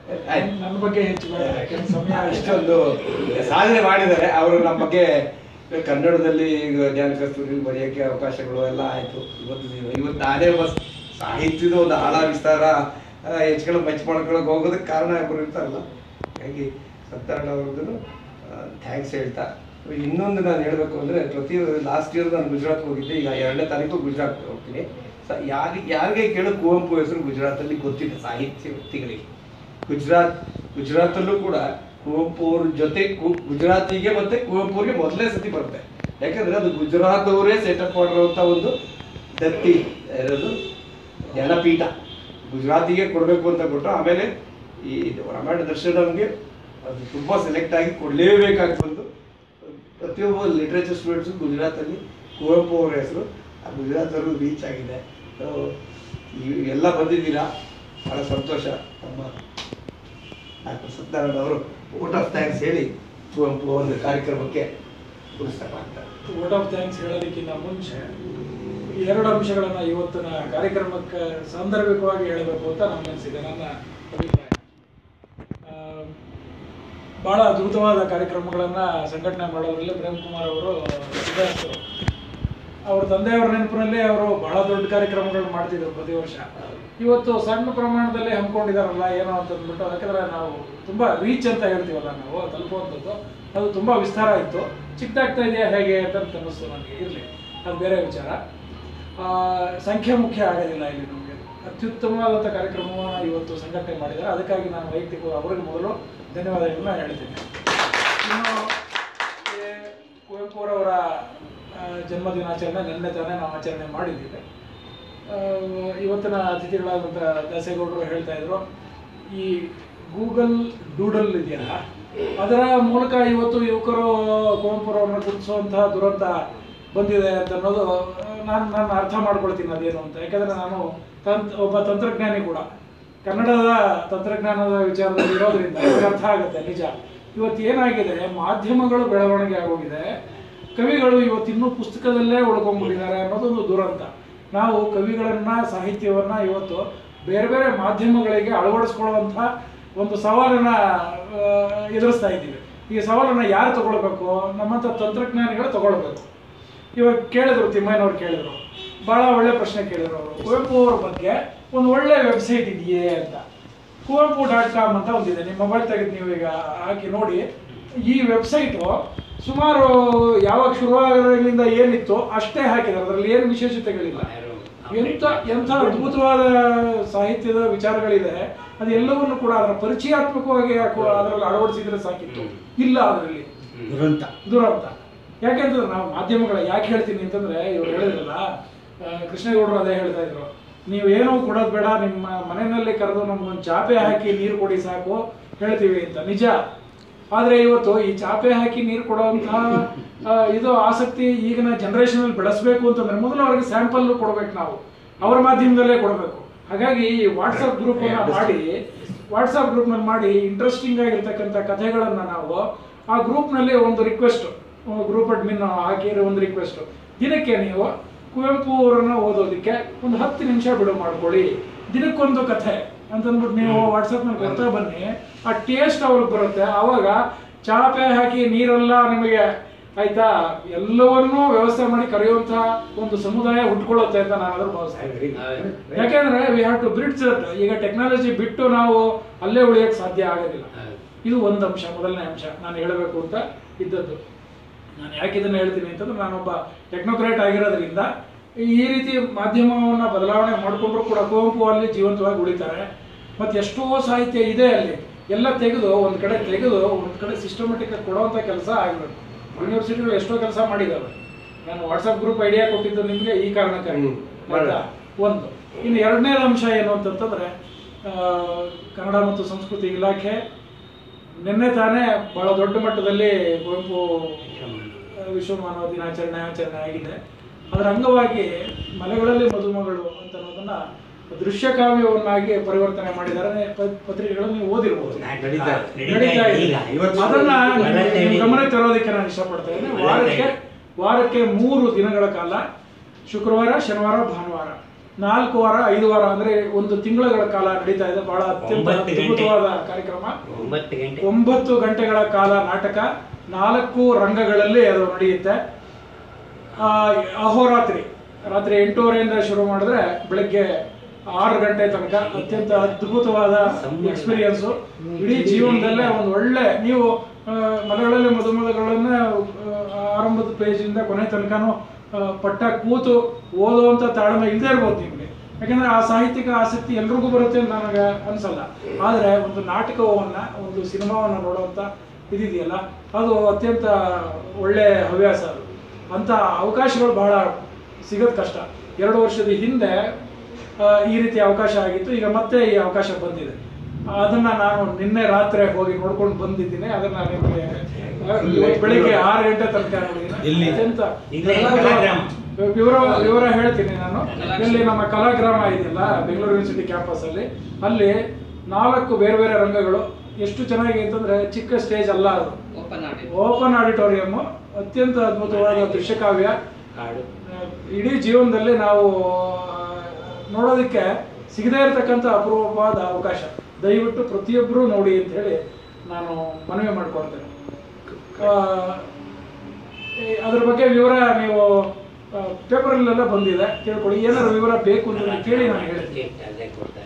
ಆಯ್ತು. ನನ್ನ ಬಗ್ಗೆ ಹೆಚ್ಚು ಬೇಡ ಯಾಕಂದ್ರೆ ಸಮಯ ಇಷ್ಟೊಂದು ಸಾಧನೆ ಮಾಡಿದ್ದಾರೆ ಅವರು ನಮ್ಮ ಬಗ್ಗೆ ಕನ್ನಡದಲ್ಲಿ ಈಗ ಜ್ಞಾನ ಕಸ್ತೂರಿ ಬರೆಯೋಕ್ಕೆ ಅವಕಾಶಗಳು ಎಲ್ಲ ಆಯ್ತು ಇವತ್ತು ಇವತ್ತು ನಾನೇ ಬಸ್ ಸಾಹಿತ್ಯದ ಒಂದು ಆಳ ವಿಸ್ತಾರ ಹೆಚ್ಚು ಮಚ್ ಮಾಡ್ಕೊಳಕ್ ಹೋಗೋದಕ್ಕೆ ಕಾರಣ ಒಬ್ರು ಇರ್ತಾರಲ್ಲ ಹಾಗಾಗಿ ಸತ್ಯನಾರಾಯಣ ಅವ್ರದ್ದು ಥ್ಯಾಂಕ್ಸ್ ಹೇಳ್ತಾ ಇನ್ನೊಂದು ನಾನು ಹೇಳಬೇಕು ಅಂದರೆ ಪ್ರತಿ ಲಾಸ್ಟ್ ಇಯರ್ ನಾನು ಗುಜರಾತ್ ಹೋಗಿದ್ದೆ ಈಗ ಎರಡನೇ ತಾರೀಕು ಗುಜರಾತ್ ಹೋಗ್ತೀನಿ ಸ ಯಾರಿಗೆ ಯಾರಿಗೆ ಕೇಳೋ ಕುವೆಂಪು ಹೆಸರು ಗುಜರಾತಲ್ಲಿ ಗೊತ್ತಿದೆ ಸಾಹಿತ್ಯ ವ್ಯಕ್ತಿಗಳಿಗೆ ಗುಜರಾತ್ ಗುಜರಾತಲ್ಲೂ ಕೂಡ ಕುವೆಂಪು ಅವ್ರ ಜೊತೆ ಕು- ಗುಜರಾತಿಗೆ ಮತ್ತೆ ಕುವೆಂಪು ಅವ್ರಿಗೆ ಮೊದಲನೇ ಸತಿ ಬರುತ್ತೆ ಯಾಕಂದ್ರೆ ಅದು ಗುಜರಾತ್ ಅವರೇ ಸೆಟಪ್ ಮಾಡಿರುವಂತ ಒಂದು ದತ್ತಿ ಇರೋದು ಜ್ಞಾನಪೀಠ ಗುಜರಾತಿಗೆ ಕೊಡಬೇಕು ಅಂತ ಕೊಟ್ಟರು ಆಮೇಲೆ ಈ ರಾಮಾಯಣ ದರ್ಶನಂಗೆ ಅದು ತುಂಬಾ ಸೆಲೆಕ್ಟ್ ಆಗಿ ಕೊಡಲೇಬೇಕಾಗಿ ಬಂದು ಪ್ರತಿಯೊಬ್ಬ ಲಿಟ್ರೇಚರ್ ಸ್ಟೂಡೆಂಟ್ಸು ಗುಜರಾತಲ್ಲಿ ಕುವೆಂಪು ಅವರ ಹೆಸರು ಆ ಗುಜರಾತವರೆಗೂ ರೀಚ್ ಆಗಿದೆ ಸೊ ಎಲ್ಲ ಬಂದಿದ್ದೀರಾ ಬಹಳ ಸಂತೋಷ ನಮ್ಮ ಡಾಕ್ಟರ್ ಸತ್ಯನಾರಾಯಣ ಅವರು ಊಟ ಆಫ್ ಥ್ಯಾಂಕ್ಸ್ ಹೇಳಿ ಕುವೆಂಪು ಒಂದು ಕಾರ್ಯಕ್ರಮಕ್ಕೆ ಪುರಸ್ಕಾರ ಮಾಡ್ತಾರೆ ವೋಟ್ ಆಫ್ ಥ್ಯಾಂಕ್ಸ್ ಹೇಳೋದಕ್ಕಿಂತ ಮುಂಚೆ ಎರಡು ಅಂಶಗಳನ್ನ ಇವತ್ತಿನ ಕಾರ್ಯಕ್ರಮಕ್ಕೆ ಸಾಂದರ್ಭಿಕವಾಗಿ ಹೇಳಬೇಕು ಅಂತ ನನ್ಗನ್ಸಿದೆ ನನ್ನ ಅಭಿಪ್ರಾಯ ಆ, ಬಹಳ ಅದ್ಭುತವಾದ ಕಾರ್ಯಕ್ರಮಗಳನ್ನ ಸಂಘಟನೆ ಮಾಡೋದ್ರಲ್ಲಿ ಪ್ರೇಮ್ ಕುಮಾರ್ ಅವರು ಸಿದ್ಧಹಸ್ತರು ಅವ್ರ ತಂದೆಯವರ ನೆನಪಿನಲ್ಲಿ ಅವರು ಬಹಳ ದೊಡ್ಡ ಕಾರ್ಯಕ್ರಮಗಳು ಮಾಡ್ತಿದ್ರು ಪ್ರತಿ ವರ್ಷ ಇವತ್ತು ಸಣ್ಣ ಪ್ರಮಾಣದಲ್ಲಿ ಹಮ್ಮಿಕೊಂಡಿದಾರಲ್ಲ ಏನೋ ಅಂತ ಅಂದ್ಬಿಟ್ಟು ಯಾಕಂದ್ರೆ ನಾವು ತುಂಬಾ ರೀಚ್ ಅಂತ ಹೇಳ್ತೀವಲ್ಲ ನಾವು ತಲುಪುವಂಥದ್ದು ಅದು ತುಂಬಾ ವಿಸ್ತಾರ ಇತ್ತು ಚಿಕ್ಕದಾಗ್ತಾ ಇದೆಯಾ ಹೇಗೆ ಅಂತ ಅನ್ನಿಸ್ತು ನನಗೆ ಇರಲಿ ಅದು ಬೇರೆ ವಿಚಾರ ಆ, ಸಂಖ್ಯೆ ಮುಖ್ಯ ಆಗೋದಿಲ್ಲ ಇಲ್ಲಿ ನಮಗೆ ಅತ್ಯುತ್ತಮವಾದಂಥ ಕಾರ್ಯಕ್ರಮವನ್ನು ಇವತ್ತು ಸಂಘಟನೆ ಮಾಡಿದ್ದಾರೆ ಅದಕ್ಕಾಗಿ ನಾನು ವೈಯಕ್ತಿಕ ಅವರಿಗೆ ಮೊದಲು ಧನ್ಯವಾದಗಳನ್ನ ಹೇಳ್ತೀನಿ ಇನ್ನು ಏ, ಕುವೆಂಪು ಅವರವರ ಆ, ಜನ್ಮ ದಿನಾಚರಣೆ ನಿನ್ನೆ ತಾನೇ ನಾವು ಆಚರಣೆ ಮಾಡಿದ್ದೀವಿ ಆ, ಇವತ್ತಿನ ಅತಿಥಿಗಳಾದಂಥ ದಾಸೇಗೌಡರು ಹೇಳ್ತಾ ಇದ್ರು ಈ ಗೂಗಲ್ ಡೂಡಲ್ ಇದೆಯಲ್ಲ ಅದರ ಮೂಲಕ ಇವತ್ತು ಯುವಕರು ಕುವೆಂಪುರವ್ರನ್ನ ಗುರುತಿಸುವಂತಹ ದುರಂತ ಬಂದಿದೆ ಅಂತ ಅನ್ನೋದು ನಾನು ನಾನು ಅರ್ಥ ಮಾಡ್ಕೊಳ್ತೀನಿ ಅದೇನು ಅಂತ ಯಾಕಂದ್ರೆ ನಾನು ತಂತ್ ಒಬ್ಬ ತಂತ್ರಜ್ಞಾನಿ ಕೂಡ ಕನ್ನಡದ ತಂತ್ರಜ್ಞಾನದ ವಿಚಾರದಲ್ಲಿ ಇರೋದ್ರಿಂದ ನನಗೆ ಅರ್ಥ ಆಗುತ್ತೆ ನಿಜ ಇವತ್ತು ಏನಾಗಿದೆ ಮಾಧ್ಯಮಗಳು ಬೆಳವಣಿಗೆ ಆಗೋಗಿದೆ ಕವಿಗಳು ಇವತ್ತು ಇನ್ನೂ ಪುಸ್ತಕದಲ್ಲೇ ಉಳ್ಕೊಂಡ್ಬಿಟ್ಟಿದ್ದಾರೆ ಅನ್ನೋದೊಂದು ದುರಂತ ನಾವು ಕವಿಗಳನ್ನ ಸಾಹಿತ್ಯವನ್ನ ಇವತ್ತು ಬೇರೆ ಬೇರೆ ಮಾಧ್ಯಮಗಳಿಗೆ ಅಳವಡಿಸ್ಕೊಳ್ಳುವಂಥ ಒಂದು ಸವಾಲನ್ನ ಆ, ಎದುರಿಸ್ತಾ ಇದ್ದೀವಿ ಈ ಸವಾಲನ್ನ ಯಾರು ತಗೊಳ್ಬೇಕು ನಮ್ಮಂಥ ತಂತ್ರಜ್ಞಾನಿಗಳು ತಗೊಳ್ಬೇಕು ಇವಾಗ ಕೇಳಿದ್ರು ತಿಮ್ಮಯ್ಯನವ್ರು ಕೇಳಿದ್ರು ಬಹಳ ಒಳ್ಳೆ ಪ್ರಶ್ನೆ ಕೇಳಿದ್ರು ಅವರು ಕುವೆಂಪು ಅವ್ರ ಬಗ್ಗೆ ಒಂದು ಒಳ್ಳೆ ವೆಬ್ಸೈಟ್ ಇದೆಯೇ ಅಂತ ಕುವೆಂಪು ಡಾಟ್ ಕಾಮ್ ಅಂತ ಒಂದಿದೆ ನಿಮ್ಮ ಮೊಬೈಲ್ ತೆಗೆದು ನೀವು ಈಗ ಹಾಕಿ ನೋಡಿ ಈ ವೆಬ್ಸೈಟು ಸುಮಾರು ಯಾವಾಗ ಶುರುವಾಗೋದ್ರಿಂದ ಏನಿತ್ತು ಅಷ್ಟೇ ಹಾಕಿದ್ದಾರೆ ಅದರಲ್ಲಿ ಏನು ವಿಶೇಷತೆಗಳಿಲ್ಲ ಎಂಥ ಎಂಥ ಅದ್ಭುತವಾದ ಸಾಹಿತ್ಯದ ವಿಚಾರಗಳಿದೆ ಅದೆಲ್ಲವನ್ನು ಕೂಡ ಅದರ ಪರಿಚಯಾತ್ಮಕವಾಗಿ ಹಾಕುವ ಅದರಲ್ಲಿ ಅಳವಡಿಸಿದ್ರೆ ಸಾಕಿತ್ತು ಇಲ್ಲ ಅದರಲ್ಲಿ ದುರಂತ ದುರಂತ ಯಾಕೆಂತಂದ್ರೆ ನಾವು ಮಾಧ್ಯಮಗಳ ಯಾಕೆ ಹೇಳ್ತೀನಿ ಅಂತಂದ್ರೆ ಇವ್ರು ಹೇಳಿದ್ರಲ್ಲ ಆ, ಕೃಷ್ಣೇಗೌಡರು ಅದೇ ಹೇಳ್ತಾ ಇದ್ರು ನೀವು ಏನೋ ಕೊಡೋದು ಬೇಡ ನಿಮ್ಮ ಮನೆಯಲ್ಲಿ ಕರೆದು ನಮ್ಗೊಂದು ಚಾಪೆ ಹಾಕಿ ನೀರು ಕೊಡಿ ಸಾಕು ಹೇಳ್ತೀವಿ ಅಂತ ನಿಜ ಆದ್ರೆ ಇವತ್ತು ಈ ಚಾಪೆ ಹಾಕಿ ನೀರು ಕೊಡುವಂತಹ ಆ, ಇದು ಆಸಕ್ತಿ ಈಗಿನ ಜನರೇಷನ್ ಅಲ್ಲಿ ಬೆಳೆಸಬೇಕು ಅಂತಂದ್ರೆ ಮೊದಲು ಅವ್ರಿಗೆ ಸ್ಯಾಂಪಲ್ ಕೊಡ್ಬೇಕು ನಾವು ಅವ್ರ ಮಾಧ್ಯಮದಲ್ಲೇ ಕೊಡಬೇಕು ಹಾಗಾಗಿ ವಾಟ್ಸಪ್ ಗ್ರೂಪ್ ಅನ್ನ ಮಾಡಿ ವಾಟ್ಸಪ್ ಗ್ರೂಪ್ ನಲ್ಲಿ ಮಾಡಿ ಇಂಟ್ರೆಸ್ಟಿಂಗ್ ಆಗಿರ್ತಕ್ಕಂಥ ಕಥೆಗಳನ್ನ ನಾವು ಆ ಗ್ರೂಪ್ ನಲ್ಲಿ ಒಂದು ರಿಕ್ವೆಸ್ಟ್ ಗ್ರೂಪ್ ಅಡ್ಮಿನ್ ಹಾಕಿರೋ ಒಂದು ರಿಕ್ವೆಸ್ಟ್ ದಿನಕ್ಕೆ ನೀವು ಕುವೆಂಪು ಅವರನ್ನ ಓದೋದಕ್ಕೆ ಒಂದು ಹತ್ತು ನಿಮಿಷ ಬಿಡು ಮಾಡ್ಕೊಳ್ಳಿ ದಿನಕ್ಕೊಂದು ಕಥೆ ಅಂತಂದ್ಬಿಟ್ಟು ನೀವು ವಾಟ್ಸಪ್ ನಲ್ಲಿ ಕೊಡ್ತಾ ಬನ್ನಿ ಆ ಟೇಸ್ಟ್ ಅವ್ರಿಗೆ ಬರುತ್ತೆ ಅವಾಗ ಚಾಪೆ ಹಾಕಿ ನೀರೆಲ್ಲ ನಿಮಗೆ ಆಯ್ತಾ ಎಲ್ಲವನ್ನೂ ವ್ಯವಸ್ಥೆ ಮಾಡಿ ಕರೆಯುವಂತ ಒಂದು ಸಮುದಾಯ ಹುಟ್ಕೊಳ್ಳುತ್ತೆ ಅಂತ ನಾನು ಅದ್ರ ಭಾವಿಸ್ತೇನೆ ಯಾಕೆಂದ್ರೆ ವಿ ಹ್ಯಾವ್ ಟು ಬ್ರಿಡ್ಜ್ ಈಗ ಟೆಕ್ನಾಲಜಿ ಬಿಟ್ಟು ನಾವು ಅಲ್ಲೇ ಉಳಿಯಕ್ಕೆ ಸಾಧ್ಯ ಆಗೋದಿಲ್ಲ ಇದು ಒಂದು ಅಂಶ ಮೊದಲನೇ ಅಂಶ ನಾನು ಹೇಳಬೇಕು ಅಂತ ಇದ್ದದ್ದು ನಾನು ಯಾಕೆ ಇದನ್ನ ಹೇಳ್ತೀನಿ ಅಂತಂದ್ರೆ ನಾನೊಬ್ಬ ಟೆಕ್ನೋಕ್ರೇಟ್ ಆಗಿರೋದ್ರಿಂದ ಈ ರೀತಿ ಮಾಧ್ಯಮವನ್ನ ಬದಲಾವಣೆ ಮಾಡಿಕೊಂಡ್ರು ಕೂಡ ಕುವೆಂಪು ಅಲ್ಲಿ ಜೀವಂತವಾಗಿ ಉಳಿತಾರೆ ಮತ್ತೆ ಎಷ್ಟೋ ಸಾಹಿತ್ಯ ಇದೆ ಅಲ್ಲಿ ಎಲ್ಲ ತೆಗೆದು ಒಂದ್ ಕಡೆ ತೆಗೆದು ಒಂದ್ ಕಡೆ ಸಿಸ್ಟಮೆಟಿಕ್ ಕೊಡುವಂತ ಕೆಲಸ ಆಗಬೇಕು ಯೂನಿವರ್ಸಿಟಿಗಳು ಎಷ್ಟೋ ಕೆಲಸ ಮಾಡಿದಾವೆ ನಾನು ವಾಟ್ಸಪ್ ಗ್ರೂಪ್ ಐಡಿಯಾ ಕೊಟ್ಟಿದ್ದು ನಿಮಗೆ ಈ ಕಾರಣಕ್ಕಾಗಿ ಹ್ಮ್. ಆಯ್ತಾ ಒಂದು ಇನ್ನು ಎರಡನೇ ಅಂಶ ಏನು ಅಂತಂತಂದ್ರೆ ಆ, ಕನ್ನಡ ಮತ್ತು ಸಂಸ್ಕೃತಿ ಇಲಾಖೆ ನಿನ್ನೆ ತಾನೇ ಬಹಳ ದೊಡ್ಡ ಮಟ್ಟದಲ್ಲಿ ಕುವೆಂಪು ಆ, ವಿಶ್ವ ಮಾನವ ದಿನಾಚರಣೆ ಆಚರಣೆ ಆಗಿದೆ ಅದರ ಅಂಗವಾಗಿ ಮಲೆಗಳಲ್ಲಿ ಮದುಮಗಳು ಅಂತ ಅನ್ನೋದನ್ನ ದೃಶ್ಯ ಕಾವ್ಯವನ್ನಾಗಿ ಪರಿವರ್ತನೆ ಮಾಡಿದ್ದಾರೆ ಪ- ಪತ್ರಿಕೆಗಳನ್ನು ನೀವು ಓದಿರ್ಬೋದು ನಡೀತಾ ಇದೆ. ನಡೀತಾ ಇದೆ. ಈಗ ಐವತ್ತು ಅದನ್ನ ವರ್ಷ ನಿಮ್ಮ ಗಮನಕ್ಕೆ ತರೋದಕ್ಕೆ ನಾನು ಇಷ್ಟಪಡ್ತಾ ಇದ್ದೇನೆ ವಾರಕ್ಕೆ ವಾರಕ್ಕೆ ಮೂರು ದಿನಗಳ ಕಾಲ ಶುಕ್ರವಾರ ಶನಿವಾರ ಭಾನುವಾರ ನಾಲ್ಕು ವಾರ ಐದು ವಾರ ಅಂದ್ರೆ ಒಂದು ತಿಂಗಳ ಕಾಲ ನಡೀತಾ ಇದೆ ಬಹಳ ಅತ್ಯಂತ ಒಂಬತ್ತು ಗಂಟೆ. ಅದ್ಭುತವಾದ ಕಾರ್ಯಕ್ರಮ ಒಂಬತ್ತು ಗಂಟೆ ಒಂಬತ್ತು ಗಂಟೆಗಳ ಕಾಲ ನಾಟಕ ನಾಲ್ಕು ರಂಗಗಳಲ್ಲಿ ಅದು ನಡೆಯುತ್ತೆ ಆ, ಅಹೋರಾತ್ರಿ ರಾತ್ರಿ ಎಂಟೂವರೆಯಿಂದ ಶುರು ಮಾಡಿದ್ರೆ ಬೆಳಗ್ಗೆ ಆರು ಗಂಟೆ ತನಕ ಅತ್ಯಂತ ಅದ್ಭುತವಾದ ಎಕ್ಸ್ಪೀರಿಯನ್ಸು ಇಡೀ ಜೀವನದಲ್ಲೇ ಒಂದು ಒಳ್ಳೆ ನೀವು ಆ, ಮಲೆಗಳಲ್ಲಿ ಮದುಮದುಗಳನ್ನ ಆರಂಭದ ಪೇಜಿಂದ ಕೊನೆ ತನಕನೂ ಆ, ಪಟ್ಟ ಕೂತು ಓದುವಂತ ತಾಳ್ಮೆ ಇಲ್ಲದೆ ಇರ್ಬೋದು ನಿಮಗೆ ಯಾಕಂದ್ರೆ ಆ ಸಾಹಿತ್ಯಿಕ ಆಸಕ್ತಿ ಎಲ್ರಿಗೂ ಬರುತ್ತೆ ಅಂತ ನನಗೆ ಅನ್ಸಲ್ಲ ಆದ್ರೆ ಒಂದು ನಾಟಕವನ್ನ ಒಂದು ಸಿನಿಮಾವನ್ನ ನೋಡುವಂತ ಇದಿದೆಯಲ್ಲ ಅದು ಅತ್ಯಂತ ಒಳ್ಳೆ ಹವ್ಯಾಸ ಅದು ಅಂತ ಅವಕಾಶಗಳು ಬಹಳ ಸಿಗೋದು ಕಷ್ಟ ಎರಡು ವರ್ಷದ ಹಿಂದೆ ಆ, ಈ ರೀತಿ ಅವಕಾಶ ಆಗಿತ್ತು ಈಗ ಮತ್ತೆ ಈ ಅವಕಾಶ ಬಂದಿದೆ ಅದನ್ನ ನಾನು ನಿನ್ನೆ ರಾತ್ರಿ ಹೋಗಿ ನೋಡ್ಕೊಂಡು ಬಂದಿದ್ದೀನಿ ಅದನ್ನ ನಿಮಗೆ ಆ, ಇವತ್ತು ಬೆಳಿಗ್ಗೆ ಆರು ಗಂಟೆ ತನಕ ನೋಡಿದ್ದೀನಿ ಎಲ್ಲಿ? ಅತ್ಯಂತ ಇಲ್ಲೇ ಕಲಾಗ್ರಾಮ. ವಿವರ ವಿವರ ಹೇಳ್ತೀನಿ ನಾನು ಇಲ್ಲಿ ನಮ್ಮ ಕಲಾಗ್ರಾಮ ಇದೆಯಲ್ಲ ಬೆಂಗಳೂರು ಯೂನಿವರ್ಸಿಟಿ ಕ್ಯಾಂಪಸ್ ಅಲ್ಲಿ ಅಲ್ಲಿ ನಾಲ್ಕು ಬೇರೆ ಬೇರೆ ರಂಗಗಳು ಎಷ್ಟು ಚೆನ್ನಾಗಿ ಅಂತಂದ್ರೆ ಚಿಕ್ಕ ಸ್ಟೇಜ್ ಅಲ್ಲ ಅದು ಓಪನ್ ಆಡಿ ಓಪನ್ ಆಡಿಟೋರಿಯಂ ಅತ್ಯಂತ ಅದ್ಭುತವಾದ ದೃಶ್ಯಕಾವ್ಯ ಹಾಡು ಆ, ಇಡೀ ಜೀವನದಲ್ಲಿ ನಾವು ಆ, ನೋಡೋದಕ್ಕೆ ಸಿಗದೇ ಇರತಕ್ಕಂಥ ಅಪರೂಪವಾದ ಅವಕಾಶ ದಯವಿಟ್ಟು ಪ್ರತಿಯೊಬ್ಬರೂ ನೋಡಿ ಅಂತ ಹೇಳಿ ನಾನು ಮನವಿ ಮಾಡ್ಕೊಳ್ತೇನೆ ಆ, ಈ ಅದ್ರ ಬಗ್ಗೆ ವಿವರ ನೀವು ಪೇಪರಲ್ಲೆಲ್ಲ ಬಂದಿದೆ ಕೇಳ್ಕೊಳ್ಳಿ ಏನಾದ್ರು ವಿವರ ಬೇಕು ಅಂತ ಕೇಳಿ ನಾನು ಹೇಳ್ತೀನಿ ಅದೇ ಕೊಡ್ತಾರೆ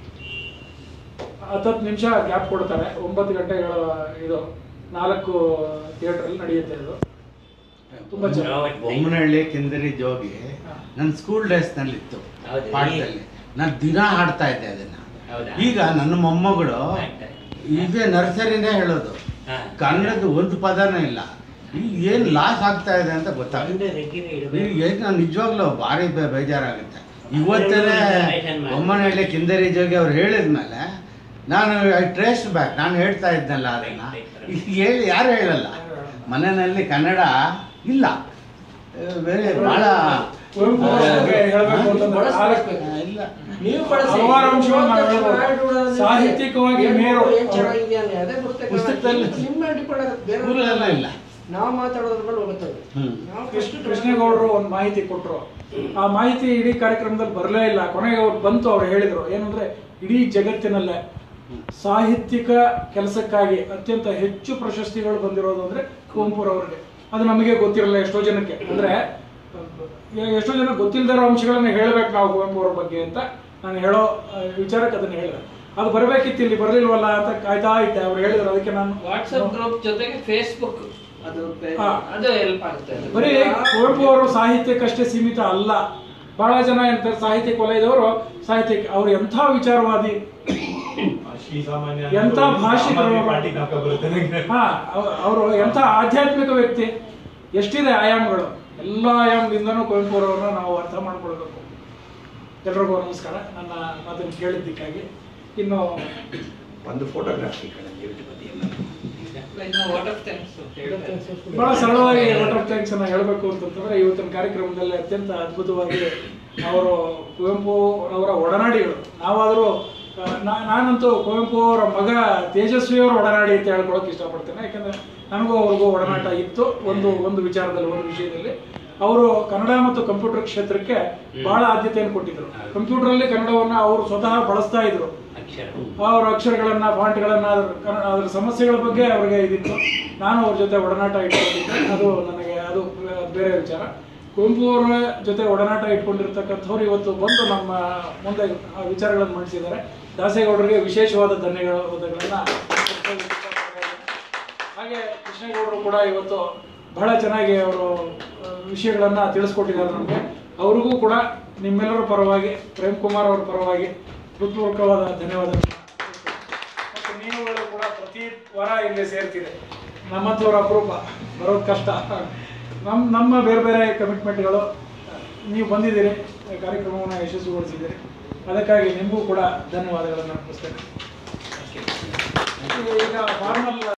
ಹತ್ತತ್ತು ನಿಮಿಷ ಗ್ಯಾಪ್ ಕೊಡ್ತಾರೆ ಒಂಬತ್ತು ಗಂಟೆಗಳ ಇದು ನಾಲ್ಕು ಥಿಯೇಟ್ರಲ್ಲಿ ನಡೆಯುತ್ತೆ ಇದು ತುಂಬಾ ಚೆನ್ನಾಗಿ ಬೊಮ್ಮನಹಳ್ಳಿ ಕಿಂದರಿ ಜೋಗಿ ನನ್ನ ಸ್ಕೂಲ್ ಡೇಸ್ ನಲ್ಲಿ ಇತ್ತು ಹೌದಾ? ಪಾಠದಲ್ಲಿ ನಾನು ದಿನ ಹಾಡ್ತಾ ಇದ್ದೆ ಅದನ್ನ ಹೌದಾ? ಈಗ ನನ್ನ ಮೊಮ್ಮಗಳು ಆಗ್ತಾರೆ. ಈಗ ನರ್ಸರಿನೇ ಹೇಳೋದು ಹಾ. ಕನ್ನಡದ ಒಂದು ಪದನೂ ಇಲ್ಲ ಈಗ ಏನ್ ಲಾಸ್ ಆಗ್ತಾ ಇದೆ ಅಂತ ಗೊತ್ತಾಗುತ್ತೆ ಒಂದು ರೆಗ್ಗಿನೇ ಇಡಬೇಕು ಈಗ ನಾನು ನಿಜವಾಗ್ಲೂ ಭಾರಿ ಬೇ- ಬೇಜಾರಾಗುತ್ತೆ ಇವತ್ತೇ Generation ಮಾಡಿ. ಬೊಮ್ಮನಹಳ್ಳಿ ಕಿಂದರಿ ಜೋಗಿ ಅವ್ರು ಹೇಳಿದ್ಮೇಲೆ ನಾನು ಐ ಟ್ರೇಸ್ ಬ್ಯಾಕ್ ನಾನು ಹೇಳ್ತಾ ಇದ್ನಲ್ಲ ಅದನ್ನ ಈಗ ಹೇಳಿ ಯಾರು ಹೇಳಲ್ಲ ಮನೆಯಲ್ಲಿ ಕನ್ನಡ ಇಲ್ಲ ಆ, ಬೇರೆ ಬಹಳ ಕುವೆಂಪು ಅವ್ರ ಬಗ್ಗೆ ಹೇಳ್ಬೇಕು ಅಂತಂದ್ರೆ ನಾಲ್ಕು ಆ, ಇಲ್ಲ ನೀವು ಬಳಸಿ. ಹಲವಾರು ಅಂಶಗಳನ್ನ ನಾವು ಹೇಳ್ಬೋದು. ಮಾಡ್ಬಿಡೋದು ಸಾಹಿತ್ಯಿಕವಾಗಿ ಏನು ಮೇರು. ಏನ್ ಚೆನ್ನಾಗಿದೆ ಅಂದ್ರೆ ಅದೇ ಬರುತ್ತೆ ಕಣೋ. ಪುಸ್ತಕದಲ್ಲಿ ನಿಮ್ಮ ಮೇಲೆ depend ಆಗುತ್ತೆ. ಬೇರೆ ಸ್ಕೂಲೆಲ್ಲ ಇಲ್ಲ ನಾವು ಮಾತಾಡೋದ್ರ ಮೇಲೆ ಹೋಗುತ್ತೆ ಅದು. ಹ್ಮ್. ನಾವು ಕೃಷ್ಣ first ಕೃಷ್ಣೇಗೌಡರು ಒಂದು ಮಾಹಿತಿ ಕೊಟ್ಟರು ಆ ಮಾಹಿತಿ ಇಡೀ ಕಾರ್ಯಕ್ರಮದಲ್ಲಿ ಬರಲೇ ಇಲ್ಲ ಕೊನೆಗೆ ಅವ್ರು ಬಂತು ಅವ್ರು ಹೇಳಿದ್ರು ಏನಂದ್ರೆ ಇಡೀ ಜಗತ್ತಿನಲ್ಲೇ ಸಾಹಿತ್ಯಿಕ ಕೆಲಸಕ್ಕಾಗಿ ಅತ್ಯಂತ ಹೆಚ್ಚು ಪ್ರಶಸ್ತಿಗಳು ಬಂದಿರೋದು ಅಂದ್ರೆ ಕುವೆಂಪುರವ್ರಿಗೆ ಅದು ನಮಗೆ ಗೊತ್ತಿರಲ್ಲ ಎಷ್ಟೋ ಜನಕ್ಕೆ ಅಂದ್ರೆ ಅಹ್, ಎಷ್ಟೋ ಜನ ಗೊತ್ತಿಲ್ಲದ ಇರೋ ಅಂಶಗಳನ್ನ ಹೇಳ್ಬೇಕು ನಾವು ಕುವೆಂಪು ಅವ್ರ ಬಗ್ಗೆ ಅಂತ ನಾನು ಹೇಳೋ ಅಹ್, ವಿಚಾರಕ್ಕೆ ಅದನ್ನ ಹೇಳಿದೆ ಅದು ಬರಬೇಕಿತ್ತು ಇಲ್ಲಿ ಬರ್ಲಿಲ್ವಲ್ಲ ಅಂತ ಕಾಯ್ತಾ ಇದ್ದೆ ಅವ್ರು ಹೇಳಿದ್ರು ಅದಕ್ಕೆ ನಾನು ವಾಟ್ಸ್ಆಪ್ ಗ್ರೂಪ್ ಜೊತೆಗೆ ಫೇಸ್ಬುಕ್ ಅದು page- ಹಾ. ಅದು ಹೆಲ್ಪ್ ಆಗುತ್ತೆ ಅದು. ಬರೀ ಕುವೆಂಪು ಅವರು ಸಾಹಿತ್ಯಕ್ಕಷ್ಟೇ ಸೀಮಿತ ಅಲ್ಲ ಬಹಳ ಜನ ಇರ್ತಾರೆ ಸಾಹಿತ್ಯಕ್ಕೆ ವಲಯದವರು ಸಾಹಿತ್ಯಕ್ಕೆ ಅವ್ರು ಎಂಥ ವಿಚಾರವಾದಿ ಎಂಥ ಭಾಷಿಕರು ಹಾ ಅವರು ಎಂಥ ಆಧ್ಯಾತ್ಮಿಕ ವ್ಯಕ್ತಿ ಎಷ್ಟಿದೆ ಆಯಾಮಗಳು ಎಲ್ಲ ಆಯಾಮದಿಂದನೂ ಕುವೆಂಪು ಅವರನ್ನ ನಾವು ಅರ್ಥ ಮಾಡ್ಕೊಳ್ಬೇಕು ಎಲ್ರಿಗೂ ನಮಸ್ಕಾರ ನನ್ನ ಮಾತನ್ನು ಕೇಳಿದ್ದಕ್ಕಾಗಿ ಇನ್ನು ಒಂದು ಫೋಟೋಗ್ರಾಫಿ ಕಡೆ ದಯವಿಟ್ಟು ಬನ್ನಿ ಎಲ್ಲರೂ. ಇನ್ನು vote of thanks ಹೇಳ್ತಾರೆ. ಬಹಳ ಸರಳವಾಗಿ ವಾಟ್ ಆಫ್ ಥ್ಯಾಂಕ್ಸ್ ಅನ್ನ ಹೇಳಬೇಕು ಅಂತಂತಂದ್ರೆ ಇವತ್ತಿನ ಕಾರ್ಯಕ್ರಮದಲ್ಲಿ ಅತ್ಯಂತ ಅದ್ಭುತವಾಗಿ ಅವರು ಕುವೆಂಪು ಅವರ ಒಡನಾಡಿಗಳು ನಾವಾದರೂ ಆ, ನಾ- ನಾನಂತೂ ಕುವೆಂಪು ಅವರ ಮಗ ತೇಜಸ್ವಿ ಅವರ ಒಡನಾಡಿ ಅಂತ ಹೇಳ್ಕೊಳಕ್ ಇಷ್ಟಪಡ್ತೇನೆ ಯಾಕಂದ್ರೆ ನನಗೂ ಅವ್ರಿಗೂ ಒಡನಾಟ ಇತ್ತು ಒಂದು ಒಂದು ವಿಚಾರದಲ್ಲಿ ಒಂದು ವಿಷಯದಲ್ಲಿ ಅವರು ಕನ್ನಡ ಮತ್ತು ಕಂಪ್ಯೂಟರ್ ಕ್ಷೇತ್ರಕ್ಕೆ ಬಹಳ ಆದ್ಯತೆಯನ್ನು ಕೊಟ್ಟಿದ್ರು ಕಂಪ್ಯೂಟರ್ ಅಲ್ಲಿ ಕನ್ನಡವನ್ನ ಅವರು ಸ್ವತಃ ಬಳಸ್ತಾ ಇದ್ರು ಅಕ್ಷರ ಅವರ ಅಕ್ಷರಗಳನ್ನ ಫಾಂಟ್ಗಳನ್ನ ಅದ್ರ ಕನ್ನಡ- ಅದ್ರ ಸಮಸ್ಯೆಗಳ ಬಗ್ಗೆ ಅವರಿಗೆ ಇದಿತ್ತು ನಾನು ಅವ್ರ ಜೊತೆ ಒಡನಾಟ ಇಟ್ಕೊಂಡಿದ್ದೆ ಅದು ನನಗೆ ಅದು ಬೇರೆ ವಿಚಾರ ಕುವೆಂಪು ಅವರ ಜೊತೆ ಒಡನಾಟ ಇಟ್ಕೊಂಡಿರ್ತಕ್ಕಂಥವ್ರು ಇವತ್ತು ಬಂದು ನಮ್ಮ ಮುಂದೆ ಆ ವಿಚಾರಗಳನ್ನು ಮಂಡಿಸಿದ್ದಾರೆ ದಾಸೇಗೌಡರಿಗೆ ವಿಶೇಷವಾದ ಧನ್ಯವಾದಗಳನ್ನ ಹಾಗೆ ಕೃಷ್ಣೇಗೌಡರು ಕೂಡ ಇವತ್ತು ಬಹಳ ಚೆನ್ನಾಗಿ ಅವರು ಆ, ವಿಷಯಗಳನ್ನ ತಿಳಿಸ್ಕೊಟ್ಟಿದ್ದಾರೆ ನಮಗೆ ಅವ್ರಿಗೂ ಕೂಡ ನಿಮ್ಮೆಲ್ಲರ ಪರವಾಗಿ ಪ್ರೇಮ್ ಕುಮಾರ್ ಅವರ ಪರವಾಗಿ ಹೃತ್ಪೂರ್ವಕವಾದ ಧನ್ಯವಾದಗಳು ಮತ್ತು ನೀವುಗಳು ಕೂಡ ಪ್ರತಿ ವಾರ ಇಲ್ಲಿ ಸೇರ್ತೀರಿ ನಮ್ಮಂಥವ್ರ ಅಪರೂಪ ಬರೋದು ಕಷ್ಟ ನಮ್ಮ ನಮ್ಮ ಬೇರೆ ಬೇರೆ ಕಮಿಟ್ಮೆಂಟ್ಗಳು ನೀವು ಬಂದಿದ್ದೀರಿ ಕಾರ್ಯಕ್ರಮವನ್ನು ಯಶಸ್ವಿಗೊಳಿಸಿದ್ದೀರಿ ಅದಕ್ಕಾಗಿ ನಿಮಗೂ ಕೂಡ ಧನ್ಯವಾದಗಳನ್ನು ಅರ್ಪಿಸ್ತೇನೆ ಈಗ ಫಾರ್ಮಲ್